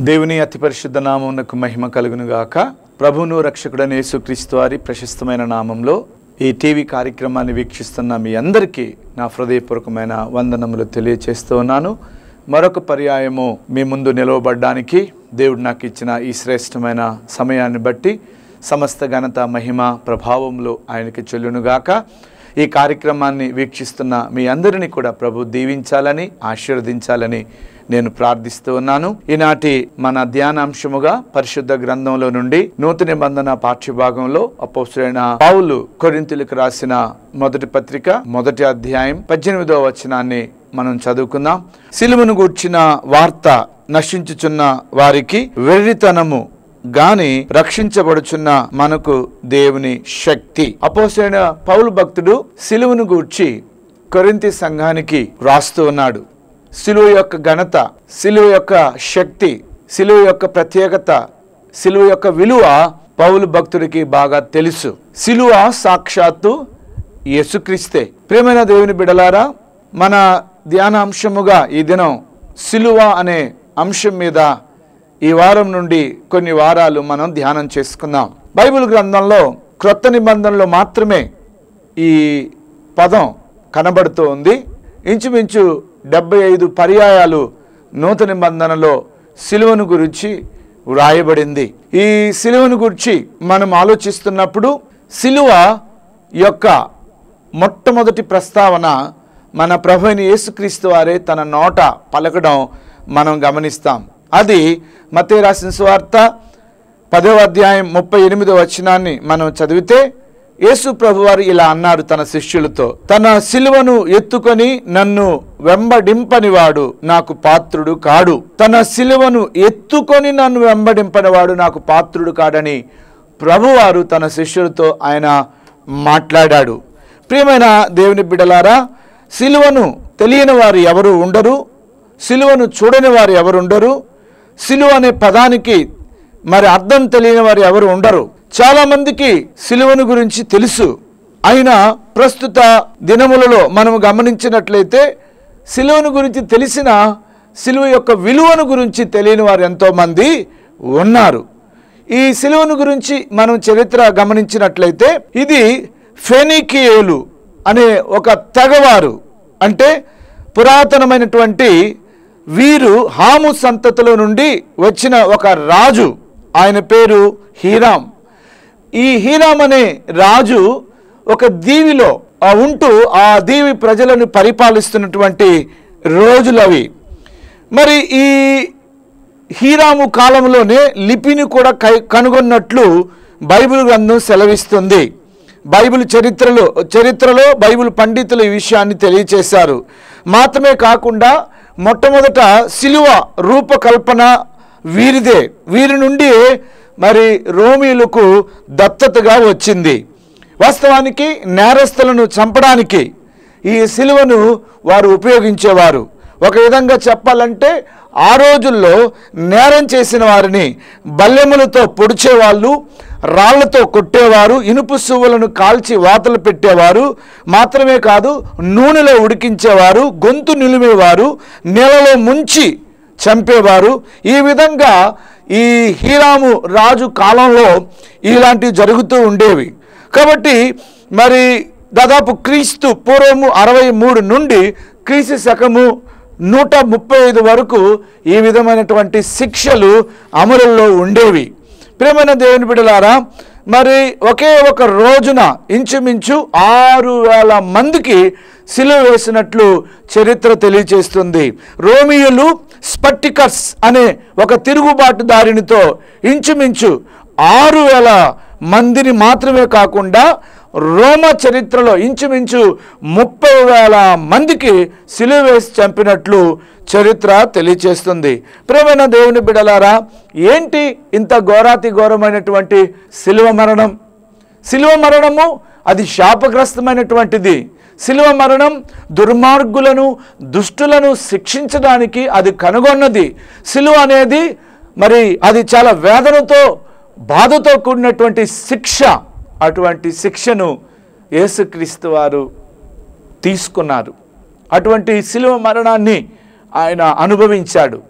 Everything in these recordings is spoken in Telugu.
దేవుని అతి పరిశుద్ధ నామమునకు మహిమ కలుగును గాక ప్రభువును రక్షకుడైన యేసుక్రీస్తు వారి ప్రశస్తమైన నామంలో ఈ టీవీ కార్యక్రమాన్ని వీక్షిస్తున్న మీ అందరికీ నా హృదయపూర్వకమైన వందనములు తెలియచేస్తూ ఉన్నాను మరొక పర్యాయము మీ ముందు నిలవబడ్డానికి దేవుడు నాకు ఇచ్చిన ఈ శ్రేష్టమైన సమయాన్ని బట్టి సమస్త ఘనత మహిమ ప్రభావములు ఆయనకి చెల్లునుగాక ఈ కార్యక్రమాన్ని వీక్షిస్తున్న మీ అందరినీ కూడా ప్రభు దీవించాలని ఆశీర్వదించాలని నేను ప్రార్థిస్తూ ఉన్నాను ఈనాటి మన ధ్యానాంశముగా పరిశుద్ధ గ్రంథంలో నుండి నూతన నిబంధన పాఠ్యభాగంలో అపోస్తుడైన పౌలు కొరింతులకు రాసిన మొదటి పత్రిక మొదటి అధ్యాయం పద్దెనిమిదవ వచనాన్ని మనం చదువుకుందాం సిలువను గూర్చిన వార్త నశించుచున్న వారికి వెర్రితనము గాని రక్షించబడుచున్న మనకు దేవుని శక్తి అపోసైన పౌలు భక్తుడు సిలువను గూర్చి కొరింతి సంఘానికి రాస్తూ ఉన్నాడు సిలువ యొక్క ఘనత సిలువ యొక్క శక్తి సిలువ యొక్క ప్రత్యేకత సిలువ యొక్క విలువ పౌలు భక్తుడికి బాగా తెలుసు సిలువ సాక్షాత్తు యేసుక్రీస్తే ప్రేమైన దేవుని బిడలారా మన ధ్యానాంశముగా ఈ దినం సిలువ అనే అంశం మీద ఈ వారం నుండి కొన్ని వారాలు మనం ధ్యానం చేసుకుందాం బైబిల్ గ్రంథంలో క్రొత్త నిబంధనలో మాత్రమే ఈ పదం కనబడుతూ ఉంది ఇంచుమించు డెబ్బై ఐదు పర్యాయాలు నూతన నిబంధనలో సిలువను గురించి వ్రాయబడింది ఈ సిలువను గురించి మనం ఆలోచిస్తున్నప్పుడు సిలువ యొక్క మొట్టమొదటి ప్రస్తావన మన ప్రభు అయిన యేసుక్రీస్తు వారే తన నోట పలకడం మనం గమనిస్తాం అది మతే రాసిన సువార్త పదవ అధ్యాయం ముప్పై ఎనిమిదో వచనాన్ని మనం చదివితే యేసు ప్రభువారు ఇలా అన్నాడు తన శిష్యులతో తన సిలువను ఎత్తుకొని నన్ను వెంబడింపనివాడు నాకు పాత్రుడు కాడు తన సిలువను ఎత్తుకొని నన్ను వెంబడింపనివాడు నాకు పాత్రుడు కాడని ప్రభువారు తన శిష్యులతో ఆయన మాట్లాడాడు ప్రియమైన దేవుని బిడలారా సిలువను తెలియని వారు ఎవరు ఉండరు సిలువను చూడని వారు ఎవరు ఉండరు సిలువ అనే పదానికి మరి అర్థం తెలియని వారు ఎవరు ఉండరు చాలా మందికి సిలువను గురించి తెలుసు అయినా ప్రస్తుత దినములలో మనం గమనించినట్లయితే సిలువను గురించి తెలిసిన సిలువ యొక్క విలువను గురించి తెలియని వారు ఎంతోమంది ఉన్నారు ఈ సిలువను గురించి మనం చరిత్ర గమనించినట్లయితే ఇది ఫెనికియేలు అనే ఒక తెగవారు అంటే పురాతనమైనటువంటి వీరు హాము సంతతిలో నుండి వచ్చిన ఒక రాజు ఆయన పేరు హీరాం ఈ హీరాం అనే రాజు ఒక దీవిలో ఆ ఉంటూ ఆ దీవి ప్రజలను పరిపాలిస్తున్నటువంటి రోజులవి మరి ఈ హీరాము కాలంలోనే లిపిని కూడా కై కనుగొన్నట్లు బైబిల్ గ్రంథం సెలవిస్తుంది బైబిల్ చరిత్రలో చరిత్రలో బైబిల్ పండితులు ఈ విషయాన్ని తెలియచేశారు మాత్రమే కాకుండా మొట్టమొదట సిలువ రూపకల్పన వీరిదే వీరి నుండి మరి రోమీలకు దత్తతగా వచ్చింది వాస్తవానికి నేరస్తులను చంపడానికి ఈ సిలువను వారు ఉపయోగించేవారు ఒక విధంగా చెప్పాలంటే ఆ రోజుల్లో నేరం చేసిన వారిని బల్లెములతో పొడిచేవాళ్ళు రాళ్లతో కొట్టేవారు ఇనుపు సువ్వులను కాల్చి వాతలు పెట్టేవారు మాత్రమే కాదు నూనెలో ఉడికించేవారు గొంతు నిలిమేవారు నీళ్ళలో ముంచి చంపేవారు ఈ విధంగా ఈ హీరాము రాజు కాలంలో ఇలాంటివి జరుగుతూ ఉండేవి కాబట్టి మరి దాదాపు క్రీస్తు పూర్వము అరవై మూడు నుండి క్రీస్తు శకము నూట ముప్పై ఐదు వరకు ఈ విధమైనటువంటి శిక్షలు అమలులో ఉండేవి ప్రేమైన దేవుని బిడలారా మరి ఒకే ఒక రోజున ఇంచుమించు ఆరు వేల మందికి సిలువ వేసినట్లు చరిత్ర తెలియచేస్తుంది రోమియోలు స్పట్టికర్స్ అనే ఒక తిరుగుబాటుదారినితో ఇంచుమించు ఆరు వేల మందిని మాత్రమే కాకుండా రోమ చరిత్రలో ఇంచుమించు ముప్పై వేల మందికి సిలువ వేసి చంపినట్లు చరిత్ర తెలియచేస్తుంది ప్రేమైన దేవుని బిడలారా ఏంటి ఇంత ఘోరాతి ఘోరమైనటువంటి సిలువ మరణం సిలువ మరణము అది శాపగ్రస్తమైనటువంటిది సిలువ మరణం దుర్మార్గులను దుష్టులను శిక్షించడానికి అది కనుగొన్నది సిలువ అనేది మరి అది చాలా వేదనతో బాధతో కూడినటువంటి శిక్ష అటువంటి శిక్షను యేసుక్రీస్తు వారు తీసుకున్నారు అటువంటి శిలువ మరణాన్ని ఆయన అనుభవించాడు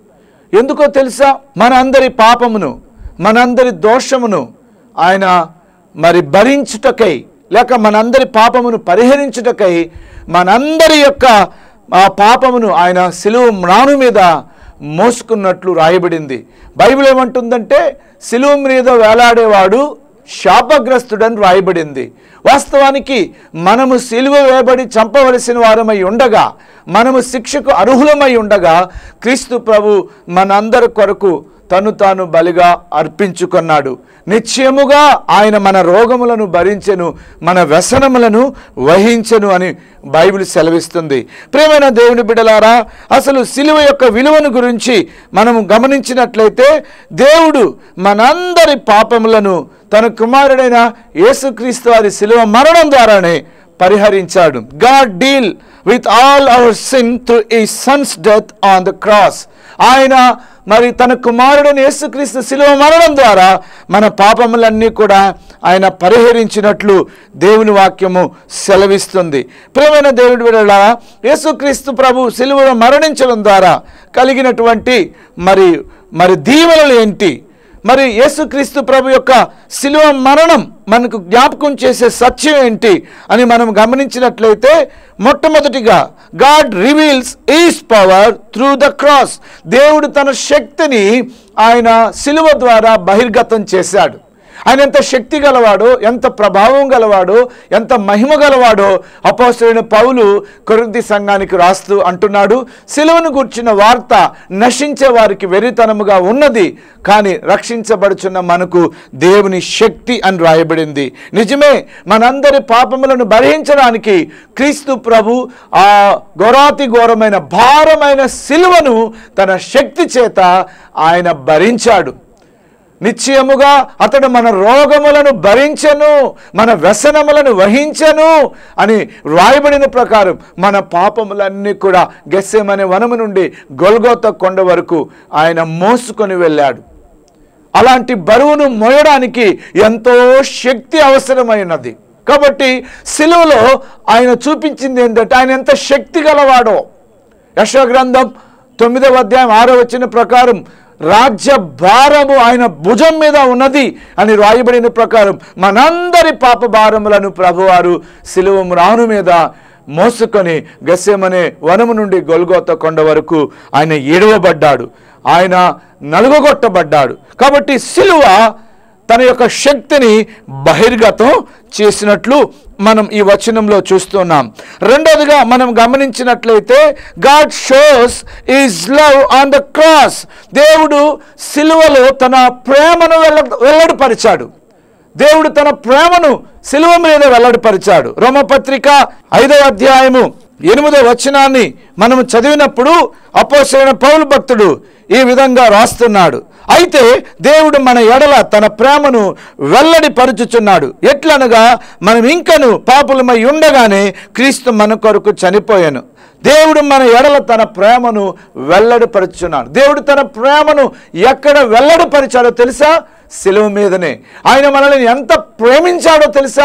ఎందుకో తెలుసా మనందరి పాపమును మనందరి దోషమును ఆయన మరి భరించుటకై లేక మనందరి పాపమును పరిహరించుటకై మనందరి యొక్క ఆ పాపమును ఆయన సిలువ మ్రాను మీద మోసుకున్నట్లు రాయబడింది బైబిల్ ఏమంటుందంటే సిలువ మీద వేలాడేవాడు శాపగ్రస్తుడని రాయబడింది వాస్తవానికి మనము సిలువ వేయబడి చంపవలసిన వారమై ఉండగా మనము శిక్షకు అర్హులమై ఉండగా క్రీస్తు ప్రభు మనందరి కొరకు తను తాను బలిగా అర్పించుకున్నాడు నిశ్చయముగా ఆయన మన రోగములను భరించెను మన వ్యసనములను వహించెను అని బైబిల్ సెలవిస్తుంది ప్రేమైన దేవుని బిడలారా అసలు సిలువ యొక్క విలువను గురించి మనము గమనించినట్లయితే దేవుడు మనందరి పాపములను తన కుమారుడైన యేసుక్రీస్తు వారి సిలువ మరణం ద్వారానే పరిహరించాడు God deal with all our sin through his son's death on the cross ఆయన మరి తన కుమారుడైన యేసుక్రీస్తు శిలువ మరణం ద్వారా మన పాపములన్నీ కూడా ఆయన పరిహరించినట్లు దేవుని వాక్యము సెలవిస్తుంది ప్రియమైన దేవుడి వల్ల యేసుక్రీస్తు ప్రభు శిలువలో మరణించడం ద్వారా కలిగినటువంటి మరి మరి దీవెనలు ఏంటి మరి యేసుక్రీస్తు ప్రభు యొక్క శిలువ మరణం మనకు జ్ఞాపకం చేసే సత్యం ఏంటి అని మనం గమనించినట్లయితే మొట్టమొదటిగా God reveals his power through the cross దేవుడు తన శక్తిని ఆయన శిలువ ద్వారా బహిర్గతం చేశాడు ఆయన ఎంత శక్తి గలవాడో ఎంత ప్రభావం గలవాడో ఎంత మహిమ గలవాడో అపోసరైన పౌలు కొరింతి సంఘానికి రాస్తూ అంటున్నాడు సిలువను కూర్చున్న వార్త నశించే వారికి వెరితనముగా ఉన్నది కానీ రక్షించబడుచున్న మనకు దేవుని శక్తి అని రాయబడింది నిజమే మనందరి పాపములను భరించడానికి క్రీస్తు ప్రభు ఆ ఘోరాతి ఘోరమైన భారమైన సిలువను తన శక్తి చేత ఆయన భరించాడు నిశ్చయముగా అతడు మన రోగములను భరించను మన వ్యసనములను వహించను అని రాయబడిన ప్రకారం మన పాపములన్నీ కూడా గెస్సెమనే వనము నుండి గొల్గోత కొండ వరకు ఆయన మోసుకొని వెళ్ళాడు అలాంటి బరువును మోయడానికి ఎంతో శక్తి అవసరమైనది కాబట్టి సిలువలో ఆయన చూపించింది ఏంటంటే ఆయన ఎంత శక్తి గలవాడో యశోగ్రంథం తొమ్మిదవ అధ్యాయం ఆరో వచ్చిన ప్రకారం రాజ్య భారము ఆయన భుజం మీద ఉన్నది అని రాయబడిన ప్రకారం మనందరి పాప భారములను ప్రభువారు సిలువ రాను మీద మోసుకొని గస్యమనే వనము నుండి గొల్గోత కొండ వరకు ఆయన ఏడవబడ్డాడు ఆయన నలుగొట్టబడ్డాడు కాబట్టి సిలువ తన యొక్క శక్తిని బహిర్గతం చేసినట్లు మనం ఈ వచనంలో చూస్తున్నాం రెండవదిగా మనం గమనించినట్లయితే God shows his love on the cross దేవుడు సిలువలో తన ప్రేమను వెల్ల వెల్లడిపరిచాడు దేవుడు తన ప్రేమను సిలువ మీద వెల్లడిపరిచాడు రోమపత్రిక ఐదవ అధ్యాయము ఎనిమిదో వచనాన్ని మనం చదివినప్పుడు అపోసరైన పౌలు భక్తుడు ఈ విధంగా రాస్తున్నాడు అయితే దేవుడు మన ఎడల తన ప్రేమను వెల్లడిపరుచుచున్నాడు ఎట్లనగా మనం ఇంకను పాపులమై ఉండగానే క్రీస్తు మన కొరకు చనిపోయాను దేవుడు మన ఎడల తన ప్రేమను వెల్లడిపరుచున్నాడు దేవుడు తన ప్రేమను ఎక్కడ వెల్లడిపరిచాడో తెలుసా సిలువ మీదనే ఆయన మనల్ని ఎంత ప్రేమించాడో తెలుసా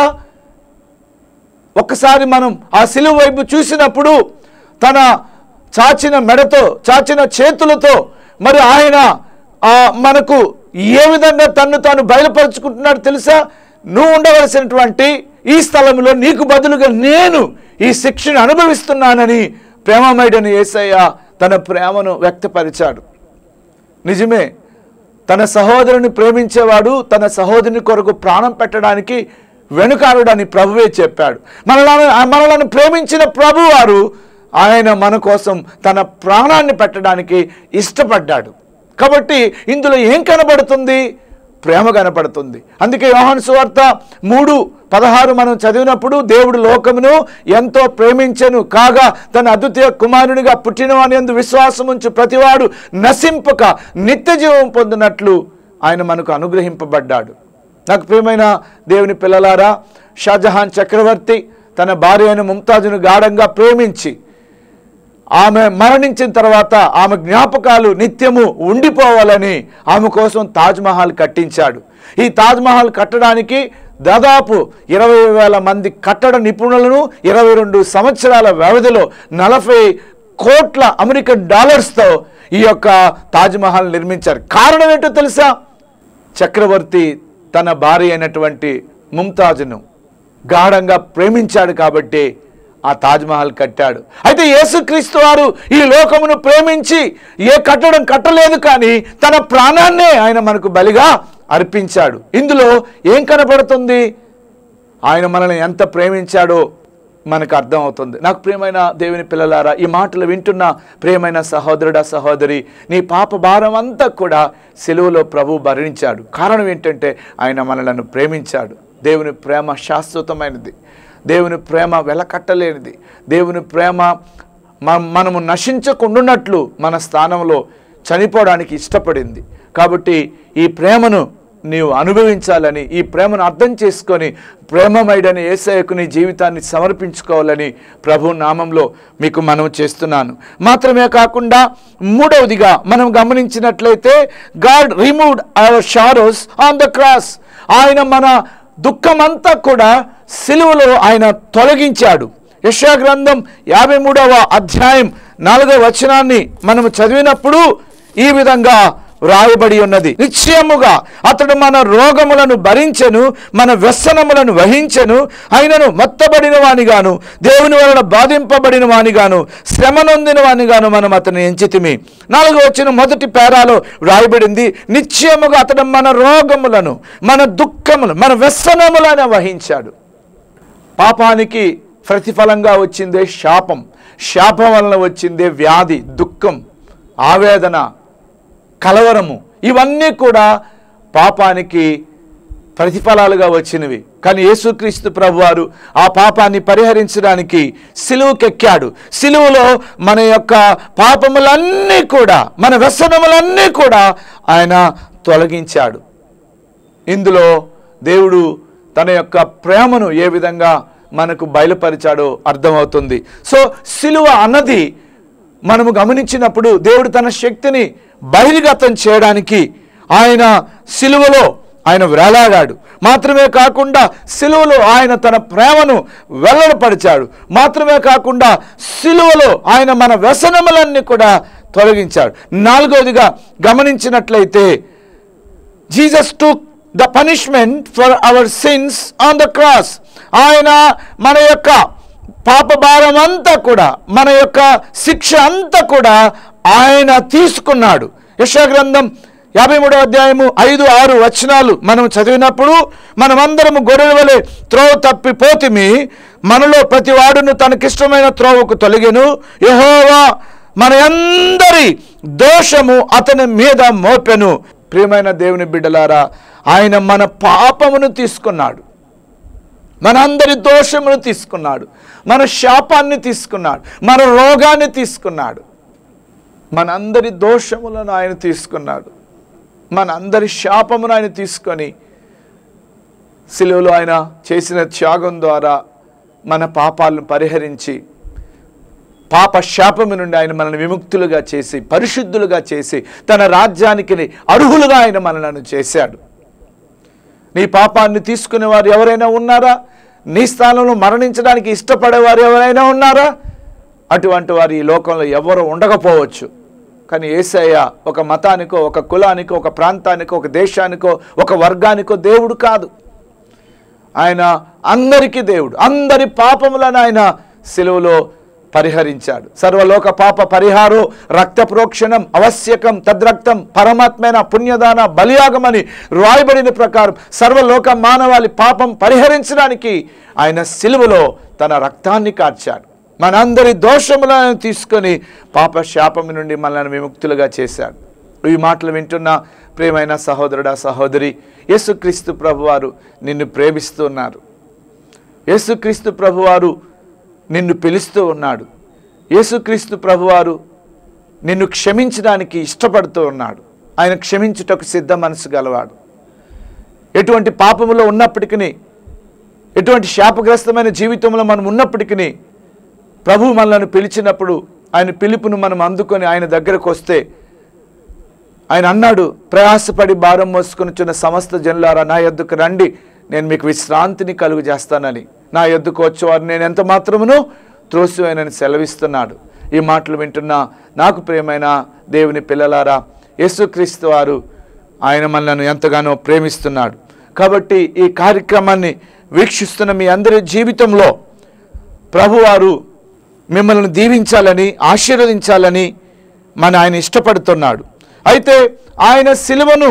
ఒక్కసారి మనం ఆ సిలువ వైపు చూసినప్పుడు తన చాచిన మెడతో చాచిన చేతులతో మరి ఆయన ఆ, మనకు ఏ విధంగా తన్ను తాను బయలుపరుచుకుంటున్నాడు తెలుసా నువ్వు ఉండవలసినటువంటి ఈ స్థలంలో నీకు బదులుగా నేను ఈ శిక్షను అనుభవిస్తున్నానని ప్రేమమయుడని యేసయ్య తన ప్రేమను వ్యక్తపరిచాడు నిజమే తన సహోదరుని ప్రేమించేవాడు తన సహోదరుని కొరకు ప్రాణం పెట్టడానికి వెనుకారుడని ప్రభువే చెప్పాడు మనలను మనలను ప్రేమించిన ప్రభువారు ఆయన మన కోసం తన ప్రాణాన్ని పెట్టడానికి ఇష్టపడ్డాడు కాబట్టి ఇందులో ఏం కనబడుతుంది ప్రేమ కనపడుతుంది అందుకే యోహాను సువార్త మూడు పదహారు మనం చదివినప్పుడు దేవుడు లోకమును ఎంతో ప్రేమించెను కాగా తన అద్వితీయ కుమారునిగా పుట్టినవాని ఎందు విశ్వాసం ఉంచు ప్రతివాడు నశింపక నిత్య జీవం పొందినట్లు ఆయన మనకు అనుగ్రహింపబడ్డాడు నాకు ప్రియమైన దేవుని పిల్లలారా షాజహాన్ చక్రవర్తి తన భార్య అయిన ముంతాజును గాఢంగా ప్రేమించి ఆమె మరణించిన తర్వాత ఆమె జ్ఞాపకాలు నిత్యము ఉండిపోవాలని ఆమె కోసం తాజ్మహల్ కట్టించాడు ఈ తాజ్మహల్ కట్టడానికి దాదాపు ఇరవై వేల మంది కట్టడ నిపుణులను ఇరవై రెండు సంవత్సరాల వ్యవధిలో నలభై కోట్ల అమెరికన్ డాలర్స్తో ఈ యొక్క తాజ్మహల్ నిర్మించారు కారణం ఏంటో తెలుసా చక్రవర్తి తన భార్య అయినటువంటి ముంతాజును గాఢంగా ప్రేమించాడు కాబట్టి ఆ తాజ్మహల్ కట్టాడు అయితే యేసుక్రీస్తు వారు ఈ లోకమును ప్రేమించి ఏ కట్టడం కట్టలేదు కానీ తన ప్రాణాన్నే ఆయన మనకు బలిగా అర్పించాడు ఇందులో ఏం కనపడుతుంది ఆయన మనల్ని ఎంత ప్రేమించాడో మనకు అర్థమవుతుంది నాకు ప్రియమైన దేవుని పిల్లలారా ఈ మాటలు వింటున్న ప్రియమైన సహోదరుడా సహోదరి నీ పాప భారం అంతా కూడా సెలువులో ప్రభు భరించాడు కారణం ఏంటంటే ఆయన మనలను ప్రేమించాడు దేవుని ప్రేమ శాశ్వతమైనది దేవుని ప్రేమ వెలకట్టలేనిది దేవుని ప్రేమ మ- మనము నశించకుండాన్నట్లు మన స్థానంలో చనిపోవడానికి ఇష్టపడింది కాబట్టి ఈ ప్రేమను నీవు అనుభవించాలని ఈ ప్రేమను అర్థం చేసుకొని ప్రేమమైడని ఏసయ్యకు నీ జీవితాన్ని సమర్పించుకోవాలని ప్రభు నామంలో మీకు మనం చేస్తున్నాను మాత్రమే కాకుండా మూడవదిగా మనం గమనించినట్లయితే God removed our sorrows on the cross ఆయన మన దుఃఖమంతా కూడా సిలువలో ఆయన తొలగించాడు యశా గ్రంథం యాభై మూడవ అధ్యాయం నాలుగవ వచనాన్ని మనము చదివినప్పుడు ఈ విధంగా వ్రాయబడి ఉన్నది నిశ్చయముగా అతడు మన రోగములను భరించెను మన వ్యసనములను వహించెను అయినను మొత్తబడిన వానిగాను దేవుని వలన బాధింపబడిన వానిగాను శ్రమ నొందిన వానిగాను మనం అతన్ని ఎంచితిమి నాలుగో వచ్చిన మొదటి పేరాలో వ్రాయబడింది నిశ్చయముగా అతడు మన రోగములను మన దుఃఖములు మన వ్యసనములను వహించాడు పాపానికి ప్రతిఫలంగా వచ్చిందే శాపం శాపం వలన వచ్చిందే వ్యాధి దుఃఖం ఆవేదన కలవరము ఇవన్నీ కూడా పాపానికి ప్రతిఫలాలుగా వచ్చినవి కానీ యేసుక్రీస్తు ప్రభువారు ఆ పాపాన్ని పరిహరించడానికి సిలువుకెక్కాడు సిలువులో మన యొక్క పాపములన్నీ కూడా మన వ్యసనములన్నీ కూడా ఆయన తొలగించాడు ఇందులో దేవుడు తన యొక్క ప్రేమను ఏ విధంగా మనకు బయలుపరిచాడో అర్థమవుతుంది సో సిలువ అన్నది మనము గమనించినప్పుడు దేవుడు తన శక్తిని బహిర్గతం చేయడానికి ఆయన సిలువలో ఆయన వేలాడాడు మాత్రమే కాకుండా సిలువలో ఆయన తన ప్రేమను వెల్లడపరిచాడు మాత్రమే కాకుండా సిలువలో ఆయన మన వ్యసనములన్నీ కూడా తొలగించాడు నాలుగవదిగా గమనించినట్లయితే Jesus to the punishment for our sins on the cross ఆయన మన యొక్క పాప భారం అంతా కూడా మన యొక్క శిక్ష అంతా కూడా ఆయన తీసుకున్నాడు యశాగ్రంథం యాభై మూడో అధ్యాయము ఐదు ఆరు వచనాలు మనం చదివినప్పుడు మనమందరము గొర్రెల వలె త్రోవ తప్పిపోతిమి మనలో ప్రతి వాడును తనకిష్టమైన త్రోవకు తొలగెను యెహోవా మన అందరి దోషము అతని మీద మోపెను ప్రియమైన దేవుని బిడ్డలారా ఆయన మన పాపమును తీసుకున్నాడు మన అందరి దోషమును తీసుకున్నాడు మన శాపాన్ని తీసుకున్నాడు మన రోగాన్ని తీసుకున్నాడు మన అందరి దోషములను ఆయన తీసుకున్నాడు మన అందరి శాపమును ఆయన తీసుకొని సిలువలో ఆయన చేసిన త్యాగం ద్వారా మన పాపాలను పరిహరించి పాప శాపము నుండి ఆయన మనల్ని విముక్తులుగా చేసి పరిశుద్ధులుగా చేసి తన రాజ్యానికి అర్హులుగా ఆయన మనలను చేశాడు నీ పాపాన్ని తీసుకునే వారు ఎవరైనా ఉన్నారా నీ స్థానంలో మరణించడానికి ఇష్టపడేవారు ఎవరైనా ఉన్నారా అటువంటి వారు ఈ లోకంలో ఎవరు ఉండకపోవచ్చు కానీ ఏసయ్య ఒక మతానికో ఒక కులానికో ఒక ప్రాంతానికో ఒక దేశానికో ఒక వర్గానికో దేవుడు కాదు ఆయన అందరికీ దేవుడు అందరి పాపములను ఆయన సిలువలో పరిహరించాడు సర్వలోక పాప పరిహారో రక్త ప్రోక్షణం అవశ్యకం తద్రక్తం పరమాత్మైన పుణ్యదాన బలియాగమని రాయబడిన ప్రకారం సర్వలోక మానవాళి పాపం పరిహరించడానికి ఆయన సిలువలో తన రక్తాన్ని కార్చాడు మనందరి దోషములను తీసుకొని పాప శాపం నుండి మనల్ని విముక్తులుగా చేశాడు ఈ మాటలు వింటున్న ప్రియమైన సహోదరుడా సహోదరి యేసుక్రీస్తు ప్రభువారు నిన్ను ప్రేమిస్తూ ఉన్నారు యేసుక్రీస్తు ప్రభువారు నిన్ను పిలుస్తూ ఉన్నాడు యేసుక్రీస్తు ప్రభువారు నిన్ను క్షమించడానికి ఇష్టపడుతూ ఉన్నాడు ఆయన క్షమించుటకు సిద్ధ మనసు గలవాడు ఎటువంటి పాపములో ఉన్నప్పటికీ ఎటువంటి శాపగ్రస్తమైన జీవితంలో మనం ఉన్నప్పటికీ ప్రభు మనల్ని పిలిచినప్పుడు ఆయన పిలుపును మనం అందుకొని ఆయన దగ్గరకు వస్తే ఆయన అన్నాడు ప్రయాసపడి భారం మోసుకొనిచున్న సమస్త జనులారా నా యొద్దకు రండి నేను మీకు విశ్రాంతిని కలుగు చేస్తానని నా యొద్దకు వచ్చేవారు నేను ఎంత మాత్రమును త్రోసివేనని సెలవిస్తున్నాడు ఈ మాటలు వింటున్న నాకు ప్రియమైన దేవుని పిల్లలారా యేసుక్రీస్తు వారు ఆయన మనల్ని ఎంతగానో ప్రేమిస్తున్నాడు కాబట్టి ఈ కార్యక్రమాన్ని వీక్షిస్తున్న మీ అందరి జీవితంలో ప్రభువారు మిమ్మల్ని దీవించాలని ఆశీర్వదించాలని మన ఆయన ఇష్టపడుతున్నాడు అయితే ఆయన సిలువను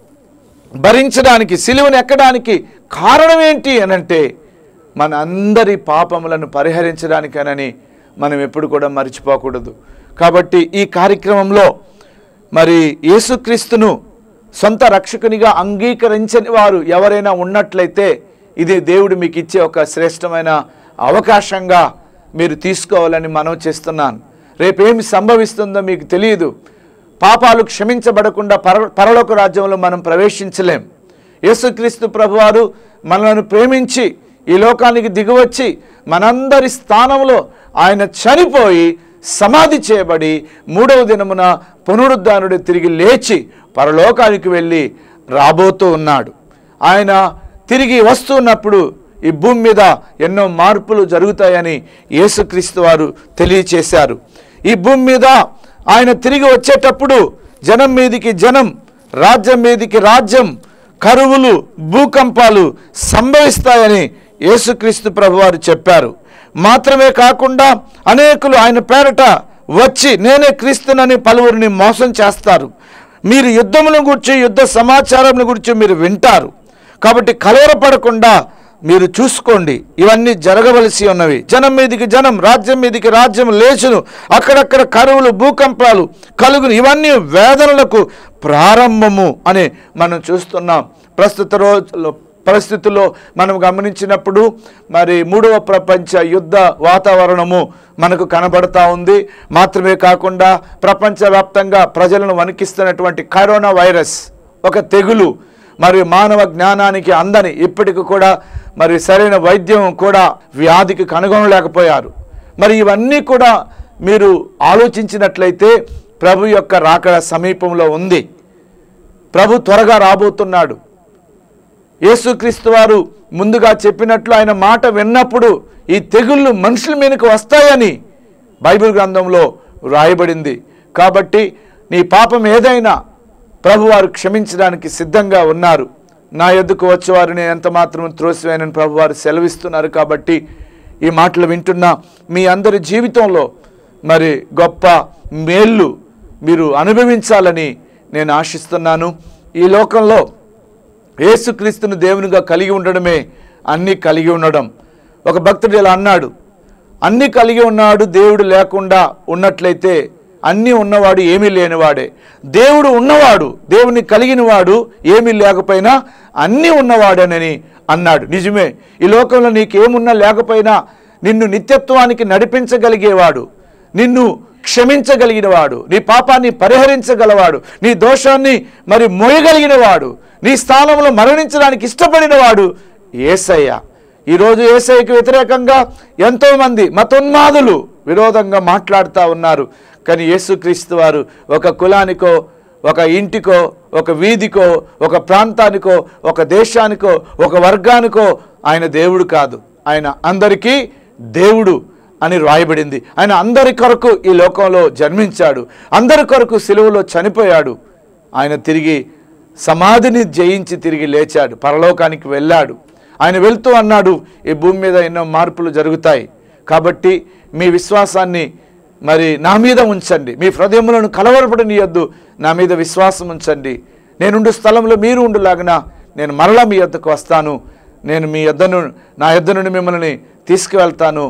భరించడానికి సిలువను ఎక్కడానికి కారణం ఏంటి అనంటే మన అందరి పాపములను పరిహరించడానికనని మనం ఎప్పుడు కూడా మర్చిపోకూడదు కాబట్టి ఈ కార్యక్రమంలో మరి యేసుక్రీస్తును సొంత రక్షకునిగా అంగీకరించని వారు ఎవరైనా ఉన్నట్లయితే ఇది దేవుడు మీకు ఇచ్చే ఒక శ్రేష్టమైన అవకాశంగా మీరు తీసుకోవాలని మనం చేస్తున్నాను రేపేమి సంభవిస్తుందో మీకు తెలియదు పాపాలు క్షమించబడకుండా పర పరలోక రాజ్యంలో మనం ప్రవేశించలేం యేసుక్రీస్తు ప్రభువారు మనలను ప్రేమించి ఈ లోకానికి దిగివచ్చి మనందరి స్థానంలో ఆయన చనిపోయి సమాధి చేయబడి మూడవ దినమున పునరుద్ధానుడు తిరిగి లేచి పరలోకానికి వెళ్ళి రాబోతూ ఉన్నాడు ఆయన తిరిగి వస్తున్నప్పుడు ఈ భూమి మీద ఎన్నో మార్పులు జరుగుతాయని యేసుక్రీస్తు వారు తెలియచేశారు ఈ భూమి మీద ఆయన తిరిగి వచ్చేటప్పుడు జనం మీదికి జనం రాజ్యం మీదికి రాజ్యం కరువులు భూకంపాలు సంభవిస్తాయని యేసుక్రీస్తు ప్రభువారు చెప్పారు మాత్రమే కాకుండా అనేకులు ఆయన పేరట వచ్చి నేనే క్రీస్తునని పలువురిని మోసం చేస్తారు మీరు యుద్ధముల గురించి యుద్ధ సమాచారం గురించి మీరు వింటారు కాబట్టి కలవరపడకుండా మీరు చూసుకోండి ఇవన్నీ జరగవలసి ఉన్నవి జనం మీదికి జనం రాజ్యం మీదికి రాజ్యం లేచును అక్కడక్కడ కరువులు భూకంపాలు కలుగును ఇవన్నీ వేదనలకు ప్రారంభము అని మనం చూస్తున్నాం ప్రస్తుత రోజుల్లో పరిస్థితుల్లో మనం గమనించినప్పుడు మరి మూడవ ప్రపంచ యుద్ధ వాతావరణము మనకు కనబడతా ఉంది మాత్రమే కాకుండా ప్రపంచవ్యాప్తంగా ప్రజలను వణికిస్తున్నటువంటి కరోనా వైరస్ ఒక తెగులు మరి మానవ జ్ఞానానికి అందని ఇప్పటికి కూడా మరి సరైన వైద్యం కూడా వ్యాధికి కనుగొనలేకపోయారు మరి ఇవన్నీ కూడా మీరు ఆలోచించినట్లయితే ప్రభు యొక్క రాకడ సమీపంలో ఉంది ప్రభు త్వరగా రాబోతున్నాడు యేసుక్రీస్తు వారు ముందుగా చెప్పినట్లు ఆయన మాట విన్నప్పుడు ఈ తెగుళ్ళు మనుషుల మీదకి వస్తాయని బైబిల్ గ్రంథంలో రాయబడింది కాబట్టి నీ పాపం ఏదైనా ప్రభువారు క్షమించడానికి సిద్ధంగా ఉన్నారు నా ఎద్దుకు వచ్చేవారు నేను ఎంత మాత్రం త్రోసివేనని ప్రభువారు సెలవిస్తున్నారు కాబట్టి ఈ మాటలు వింటున్న మీ అందరి జీవితంలో మరి గొప్ప మేళ్ళు మీరు అనుభవించాలని నేను ఆశిస్తున్నాను ఈ లోకంలో యేసుక్రీస్తును దేవునిగా కలిగి ఉండడమే అన్నీ కలిగి ఉండడం ఒక భక్తుడు ఇలా అన్నాడు అన్నీ కలిగి ఉన్నాడు దేవుడు లేకుండా ఉన్నట్లయితే అన్నీ ఉన్నవాడు ఏమీ లేనివాడే దేవుడు ఉన్నవాడు దేవుని కలిగినవాడు ఏమీ లేకపోయినా అన్నీ ఉన్నవాడనని అన్నాడు నిజమే ఈ లోకంలో నీకేమున్నా లేకపోయినా నిన్ను నిత్యత్వానికి నడిపించగలిగేవాడు నిన్ను క్షమించగలిగినవాడు నీ పాపాన్ని పరిహరించగలవాడు నీ దోషాన్ని మరి మోయగలిగినవాడు నీ స్థానంలో మరణించడానికి ఇష్టపడినవాడు ఏసయ్య ఈరోజు ఏసయ్యకి వ్యతిరేకంగా ఎంతోమంది మతోన్మాదులు విరోధంగా మాట్లాడుతూ ఉన్నారు కానీ యేసుక్రీస్తు వారు ఒక కులానికో ఒక ఇంటికో ఒక వీధికో ఒక ప్రాంతానికో ఒక దేశానికో ఒక వర్గానికో ఆయన దేవుడు కాదు ఆయన అందరికీ దేవుడు అని రాయబడింది ఆయన అందరి కొరకు ఈ లోకంలో జన్మించాడు అందరి కొరకు సిలువలో చనిపోయాడు ఆయన తిరిగి సమాధిని జయించి తిరిగి లేచాడు పరలోకానికి వెళ్ళాడు ఆయన వెళ్తూ అన్నాడు ఈ భూమి మీద ఎన్నో మార్పులు జరుగుతాయి కాబట్టి మీ విశ్వాసాన్ని మరి నా మీద ఉంచండి మీ హృదయములను కలవరపడనీయొద్దు నా మీద విశ్వాసం ఉంచండి నేనుండు స్థలంలో మీరు ఉండులాగిన నేను మరలా మీ యొద్దకు వస్తాను నేను మీ యొద్దను నా యొద్ద నుండి మిమ్మల్ని తీసుకువెళ్తాను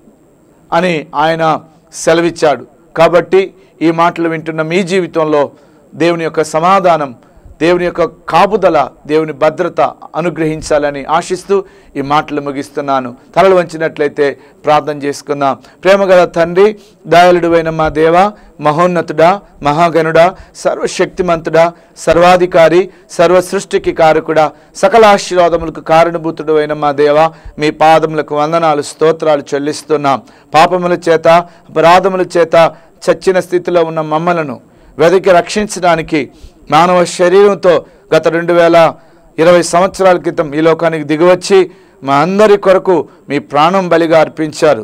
అని ఆయన సెలవిచ్చాడు కాబట్టి ఈ మాటలు వింటున్న మీ జీవితంలో దేవుని యొక్క సమాధానం దేవుని యొక్క కాపుదల దేవుని భద్రత అనుగ్రహించాలని ఆశిస్తూ ఈ మాటలు ముగిస్తున్నాను తలలు వంచినట్లయితే ప్రార్థన చేసుకుందాం ప్రేమగల తండ్రి దయాళుడువైన మా దేవ మహోన్నతుడా మహాగణుడా సర్వశక్తిమంతుడా సర్వాధికారి సర్వ సృష్టికి కారకుడా సకల ఆశీర్వాదములకు కారణభూతుడు అయిన మా దేవ మీ పాదములకు వందనాలు స్తోత్రాలు చెల్లిస్తున్నాం పాపముల చేత అపరాధముల చేత చచ్చిన స్థితిలో ఉన్న మమ్మలను వెదకి రక్షించడానికి మానవ శరీరంతో గత రెండు వేల ఇరవై సంవత్సరాల క్రితం ఈ లోకానికి దిగివచ్చి మా అందరి కొరకు మీ ప్రాణం బలిగా అర్పించారు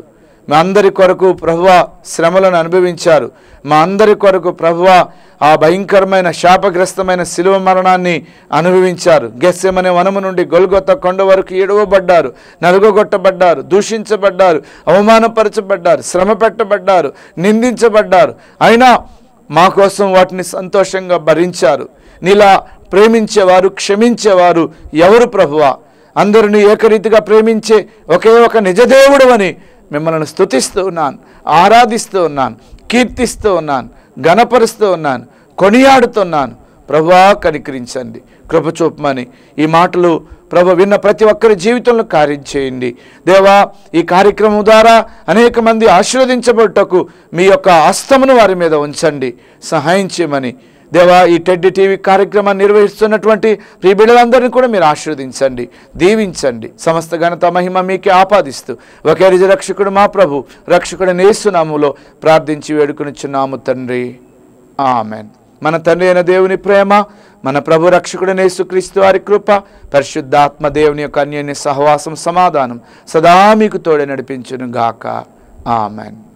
మా అందరి కొరకు ప్రభువ శ్రమలను అనుభవించారు మా అందరి కొరకు ప్రభువ ఆ భయంకరమైన శాపగ్రస్తమైన శిలువ మరణాన్ని అనుభవించారు గెస్సెమనే వనము నుండి గొల్గొత్త కొండ వరకు ఎడవబడ్డారు నలుగొట్టబడ్డారు దూషించబడ్డారు అవమానపరచబడ్డారు శ్రమ పెట్టబడ్డారు నిందించబడ్డారు అయినా మా కోసం వాటిని సంతోషంగా భరించారు నీలా ప్రేమించేవారు క్షమించేవారు ఎవరు ప్రభువా అందరిని ఏకరీతిగా ప్రేమించే ఒకే ఒక నిజదేవుడు అని మిమ్మల్ని స్తుతిస్తూ ఉన్నాను ఆరాధిస్తూ ఉన్నాను కీర్తిస్తూ ఉన్నాను గణపరుస్తూ ఉన్నాను కొనియాడుతున్నాను ప్రభువా కనికరించండి కృప చూపమని ఈ మాటలు ప్రభు విన్న ప్రతి ఒక్కరి జీవితంలో కార్యం చేయండి దేవా ఈ కార్యక్రమం ద్వారా అనేక మంది ఆశీర్వదించబడుటకు మీ యొక్క హస్తమును వారి మీద ఉంచండి సహాయం చేయమని దేవా ఈ టెడ్డి టీవీ కార్యక్రమాన్ని నిర్వహిస్తున్నటువంటి ప్రియ బిడ్డలందరినీ కూడా మీరు ఆశీర్వదించండి దీవించండి సమస్త ఘనత మహిమ మీకే ఆపాదిస్తూ ఒకే నిజ రక్షకుడు మా ప్రభు రక్షకుడు నేస్తున్నాములో ప్రార్థించి వేడుకొనిచున్నాము తండ్రి ఆమెన్ మన తండ్రి అయిన దేవుని ప్రేమ మన ప్రభు రక్షకుడు యేసుక్రీస్తు వారి కృప పరిశుద్ధాత్మ దేవుని యొక్క అన్యోన్య సహవాసం సమాధానం సదా మీకు తోడే నడిపించును గాక ఆమెన్